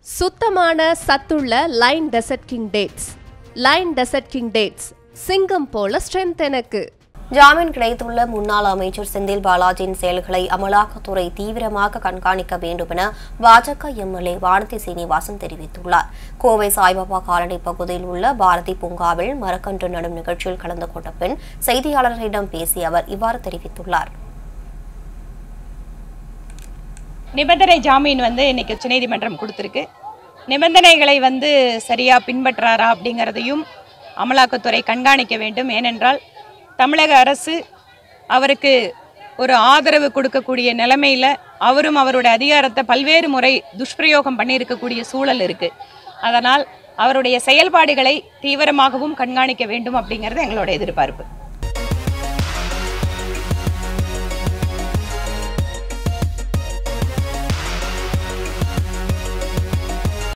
சுத்தமான சத்துள்ள lion desert king dates lion desert king dates சிங்கம் போல ஸ்ட்ரென்த் எனக்கு ஜாமீன் கிடைத்துள்ள முன்னாள் அமைச்சர் செந்தில் பாலாஜியின் செயல்களை அமலாக்கத்துறை தீவிரமாக கண்காணிக்க வேண்டும் என பாஜக எம்எல்ஏ வானதி சீனிவாசன் தெரிவித்துள்ளார் கோவை சாய்பாபா காலனி பகுதியில் உள்ள பாரதி பூங்காவில் மரக்கன்று நடும் நிகழ்ச்சியில் கலந்து கொண்ட பின் செய்தியாளர்களிடம் பேசிய அவர் இவ்வாறு தெரிவித்துள்ளார் நிபந்தனை ஜாமீன் வந்து இன்னைக்கு உச்சநீதிமன்றம் கொடுத்துருக்கு நிபந்தனைகளை வந்து சரியாக பின்பற்றாரா அப்படிங்கிறதையும் அமலாக்கத்துறை கண்காணிக்க வேண்டும் ஏனென்றால் தமிழக அரசு அவருக்கு ஒரு ஆதரவு கொடுக்கக்கூடிய நிலைமையில் அவரும் அவருடைய அதிகாரத்தை பல்வேறு முறை துஷ்பிரயோகம் பண்ணியிருக்கக்கூடிய சூழல் இருக்குது அதனால் அவருடைய செயல்பாடுகளை தீவிரமாகவும் கண்காணிக்க வேண்டும் அப்படிங்கிறது எங்களோட எதிர்பார்ப்பு